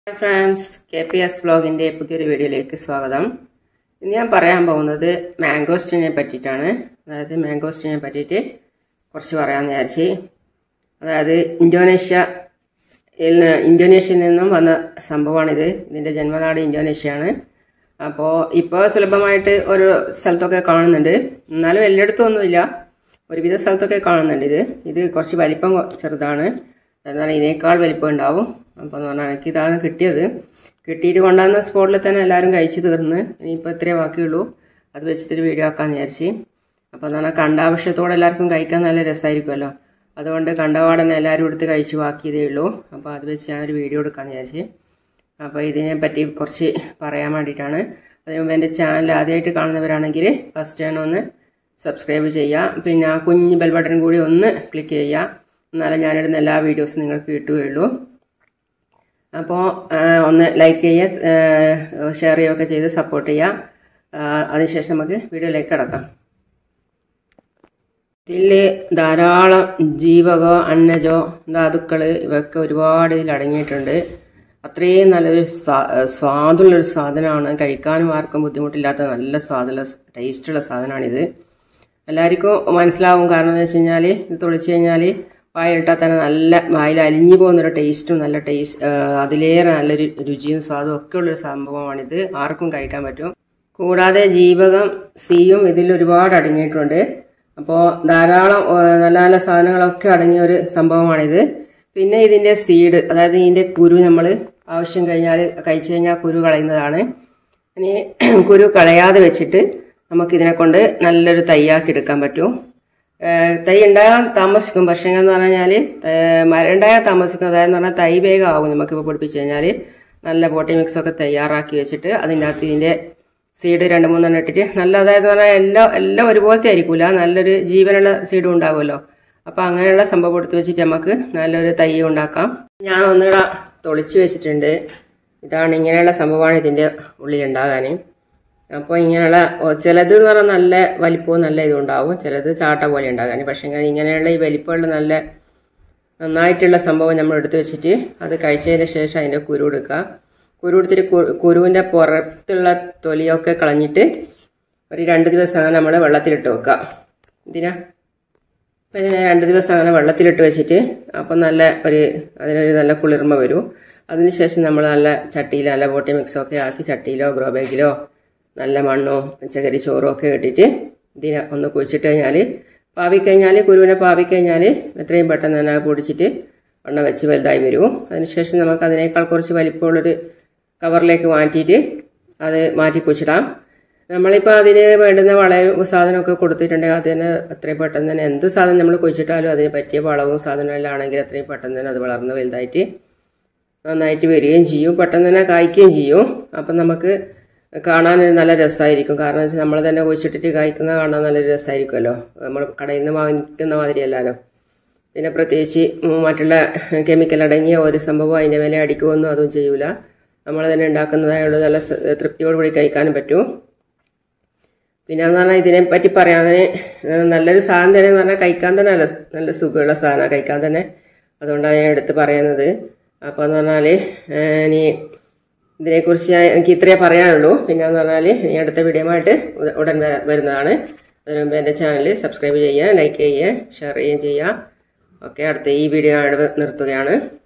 hi friends K P S വ്ളോഗിൻ്റെ പുതിയൊരു വീഡിയോയിലേക്ക് സ്വാഗതം ഇന്ന് ഞാൻ പറയാൻ പോകുന്നത് മാംഗോസ്റ്റിനെ പറ്റിയിട്ടാണ് അതായത് മാംഗോസ്റ്റിനെ പറ്റിയിട്ട് കുറച്ച് പറയാമെന്ന് വിചാരിച്ച് അതായത് ഇന്തോനേഷ്യ ഇന്തോനേഷ്യയിൽ നിന്നും വന്ന സംഭവമാണിത് ഇതിൻ്റെ ജന്മനാട് ഇന്തോനേഷ്യയാണ് അപ്പോൾ ഇപ്പോൾ സുലഭമായിട്ട് ഒരു സ്ഥലത്തൊക്കെ കാണുന്നുണ്ട് എന്നാലും എല്ലായിടത്തും ഒന്നുമില്ല ഒരുവിധ സ്ഥലത്തൊക്കെ കാണുന്നുണ്ട് ഇത് ഇത് കുറച്ച് വലിപ്പം കൊ- ചെറുതാണ് എന്നാൽ ഇതിനേക്കാൾ വലിപ്പം ഉണ്ടാവും അപ്പോൾ എന്ന് പറഞ്ഞാൽ എനിക്ക് ഇതാണ് കിട്ടിയത് കിട്ടിയിട്ട് കൊണ്ടുവന്ന സ്പോട്ടിൽ തന്നെ എല്ലാവരും കഴിച്ചു തീർന്ന് ഇനിയിപ്പോൾ ഇത്രയേ ബാക്കിയുള്ളൂ അത് വെച്ചിട്ടൊരു വീഡിയോ ആക്കാമെന്ന് വിചാരിച്ച് അപ്പോൾ എന്ന് പറഞ്ഞാൽ കണ്ടാവശ്യത്തോടെ എല്ലാവർക്കും കഴിക്കാൻ നല്ല രസമായിരിക്കുമല്ലോ അതുകൊണ്ട് കണ്ടപാടനെ എല്ലാവരും എടുത്ത് കഴിച്ച് ബാക്കിയതേ ഉള്ളൂ അപ്പോൾ അത് വെച്ച് ഞാനൊരു വീഡിയോ എടുക്കാമെന്ന് വിചാരിച്ച് അപ്പോൾ ഇതിനെ പറ്റി കുറച്ച് പറയാൻ വേണ്ടിയിട്ടാണ് അതിന് മുമ്പ് എൻ്റെ ചാനൽ ആദ്യമായിട്ട് കാണുന്നവരാണെങ്കിൽ ഫസ്റ്റ് ഞാൻ ഒന്ന് സബ്സ്ക്രൈബ് ചെയ്യുക പിന്നെ ആ കുഞ്ഞ് ബെൽ ബട്ടൺ കൂടി ഒന്ന് ക്ലിക്ക് ചെയ്യുക എന്നാലേ ഞാനിടുന്ന എല്ലാ വീഡിയോസും നിങ്ങൾക്ക് കിട്ടുകയുള്ളൂ അപ്പോൾ ഒന്ന് ലൈക്ക് ചെയ്യുക ഷെയർ ചെയ്യുകയൊക്കെ ചെയ്ത് സപ്പോർട്ട് ചെയ്യുക ആ, അതിനുശേഷം നമുക്ക് വീഡിയോയിലേക്ക് കിടക്കാം ഇതിൽ ധാരാളം ജീവകോ അന്നജോ ധാതുക്കൾ ഇവയൊക്കെ ഒരുപാട് ഇതിൽ അടങ്ങിയിട്ടുണ്ട് അത്രയും നല്ലൊരു സ്വാ- സ്വാദുള്ളൊരു സാധനമാണ് കഴിക്കാനും ആർക്കും ബുദ്ധിമുട്ടില്ലാത്ത നല്ല സ്വാദുള്ള ടേസ്റ്റുള്ള സാധനമാണിത് എല്ലാവർക്കും മനസ്സിലാവും കാരണം എന്ന് വെച്ച് കഴിഞ്ഞാൽ ഇത് തുളിച്ച് കഴിഞ്ഞാൽ വായിലിട്ടാൽ തന്നെ നല്ല വായിൽ അലിഞ്ഞു പോകുന്നൊരു ടേസ്റ്റും നല്ല ടേസ്റ്റ് അതിലേറെ നല്ലൊരു രുചിയും സ്വാദും ഒക്കെ ഉള്ളൊരു സംഭവമാണിത് ആർക്കും കഴിക്കാൻ പറ്റും കൂടാതെ ജീവകം സിയും ഇതിൽ ഒരുപാട് അടങ്ങിയിട്ടുണ്ട് അപ്പോൾ ധാരാളം ആ, നല്ല നല്ല സാധനങ്ങളൊക്കെ അടങ്ങിയ ഒരു സംഭവമാണിത് പിന്നെ ഇതിന്റെ സീഡ് അതായത് ഇതിന്റെ കുരു നമ്മൾ ആവശ്യം കഴിഞ്ഞാൽ കഴിച്ചു കഴിഞ്ഞാൽ കുരു കളയുന്നതാണ് ഇനി കുരു കളയാതെ വെച്ചിട്ട് നമുക്ക് ഇതിനെ കൊണ്ട് നല്ലൊരു തൈയാക്കി എടുക്കാൻ പറ്റും ഏഹ് തൈ ഉണ്ടാകാൻ താമസിക്കും പക്ഷേ എന്ന് പറഞ്ഞാൽ മരം ഉണ്ടാകാൻ താമസിക്കും അതായത് പറഞ്ഞാൽ തൈ വേഗം ആവും നമുക്കിപ്പോൾ പൊടിപ്പിച്ച് കഴിഞ്ഞാൽ നല്ല പോട്ടി മിക്സ് ഒക്കെ തയ്യാറാക്കി വെച്ചിട്ട് അതിൻ്റെ അകത്ത് ഇതിൻ്റെ സീഡ് രണ്ട് മൂന്നെണ്ണം ഇട്ടിട്ട് നല്ല അതായത് പറഞ്ഞാൽ എല്ലാം എല്ലാം ഒരുപോലത്തെ ആയിരിക്കില്ല നല്ലൊരു ജീവനുള്ള സീഡും ഉണ്ടാവുമല്ലോ അപ്പോൾ അങ്ങനെയുള്ള സംഭവം എടുത്ത് വെച്ചിട്ട് നമുക്ക് നല്ലൊരു തൈ ഉണ്ടാക്കാം ഞാൻ ഒന്നുകൂടെ തൊളിച്ച് വെച്ചിട്ടുണ്ട് ഇതാണ് ഇങ്ങനെയുള്ള സംഭവമാണ് ഇതിൻ്റെ ഉള്ളിൽ ഉണ്ടാകാൻ അപ്പോൾ ഇങ്ങനെയുള്ള ഓ, ചിലത് എന്ന് പറഞ്ഞാൽ നല്ല വലിപ്പവും നല്ല ഇതും ഉണ്ടാവും ചിലത് ചാട്ട പോലെ ഉണ്ടാകാൻ പക്ഷേ ഇങ്ങനെ ഇങ്ങനെയുള്ള ഈ വലിപ്പമുള്ള നല്ല നന്നായിട്ടുള്ള സംഭവം നമ്മൾ എടുത്ത് വെച്ചിട്ട് അത് കഴിച്ചതിന് ശേഷം അതിൻ്റെ കുരു എടുക്കുക കുരു എടുത്തിട്ട് കു- കുരുവിൻ്റെ പുറത്തുള്ള തൊലിയൊക്കെ കളഞ്ഞിട്ട് ഒരു രണ്ട് ദിവസം അങ്ങനെ നമ്മൾ വെള്ളത്തിലിട്ട് വെക്കുക ഇതിനാ അപ്പം ഇതിനെ രണ്ട് ദിവസം അങ്ങനെ വെള്ളത്തിലിട്ട് വെച്ചിട്ട് അപ്പം നല്ല ഒരു അതിനൊരു നല്ല കുളിർമ വരും അതിനുശേഷം നമ്മൾ നല്ല ചട്ടിയിൽ നല്ല ബോട്ടി മിക്സൊക്കെ ആക്കി ചട്ടിയിലോ ഗ്രോ ബാഗിലോ നല്ല മണ്ണോ ചകരി ചോറോ ഒക്കെ ഇട്ടിട്ട് ഇതിനെ ഒന്ന് കുഴിച്ചിട്ട് കഴിഞ്ഞാൽ പാവിക്കഴിഞ്ഞാൽ കുരുവിനെ പാവിക്കഴിഞ്ഞാൽ എത്രയും പെട്ടെന്ന് തന്നെ അത് പൊടിച്ചിട്ട് എണ്ണ വെച്ച് വലുതായി വരും അതിനുശേഷം നമുക്ക് അതിനേക്കാൾ കുറച്ച് വലിപ്പമുള്ളൊരു കവറിലേക്ക് മാറ്റിയിട്ട് അത് മാറ്റി കുഴിച്ചിടാം നമ്മളിപ്പോൾ അതിന് വേണ്ടുന്ന വളവും സാധനമൊക്കെ കൊടുത്തിട്ടുണ്ടെങ്കിൽ അതിന് എത്രയും പെട്ടെന്ന് തന്നെ എന്ത് സാധനം നമ്മൾ കുഴിച്ചിട്ടാലും അതിന് പറ്റിയ വളവും സാധനമെല്ലാം ആണെങ്കിൽ എത്രയും പെട്ടെന്ന് തന്നെ അത് വളർന്ന് വലുതായിട്ട് നന്നായിട്ട് വരികയും ചെയ്യും പെട്ടെന്ന് തന്നെ കായ്ക്കുകയും ചെയ്യും അപ്പം നമുക്ക് കാണാനൊരു നല്ല രസമായിരിക്കും കാരണം വെച്ചാൽ നമ്മൾ തന്നെ കുഴിച്ചിട്ടിട്ട് കായ്ക്കുന്ന കാണാൻ നല്ലൊരു രസമായിരിക്കുമല്ലോ നമ്മൾ കടയിൽ നിന്ന് വാങ്ങിക്കുന്ന മാതിരിയല്ലല്ലോ പിന്നെ പ്രത്യേകിച്ച് ഉം മറ്റുള്ള കെമിക്കൽ അടങ്ങിയ ഒരു സംഭവം അതിൻ്റെ വില അടിക്കുമെന്നും അതും ചെയ്യൂല നമ്മൾ തന്നെ ഉണ്ടാക്കുന്നതായുള്ള നല്ല സ- തൃപ്തിയോടുകൂടി കഴിക്കാനും പറ്റും പിന്നെ എന്ന് പറഞ്ഞാൽ ഇതിനെ പറ്റി പറയാതെ നല്ലൊരു സാധനം തന്നെ എന്ന് പറഞ്ഞാൽ കഴിക്കാൻ തന്നെ നല്ല നല്ല സുഖമുള്ള സാധനമാണ് കഴിക്കാൻ തന്നെ അതുകൊണ്ടാണ് ഞാൻ എടുത്ത് പറയുന്നത് അപ്പോൾ എന്ന് പറഞ്ഞാൽ ഇനി ഇതിനെക്കുറിച്ച് ഞാൻ എനിക്ക് ഇത്രയേ പറയാനുള്ളൂ പിന്നെ എന്ന് പറഞ്ഞാൽ ഇനി അടുത്ത വീഡിയോ ആയിട്ട് ഉട- ഉടൻ വര- വരുന്നതാണ് അതിനു മുമ്പ് എൻ്റെ ചാനൽ സബ്സ്ക്രൈബ് ചെയ്യുക ലൈക്ക് ചെയ്യുക ഷെയർ ചെയ്യുകയും ചെയ്യുക ഓക്കെ അടുത്ത ഈ വീഡിയോ ഞാൻ ഇവിടെ നിർത്തുകയാണ്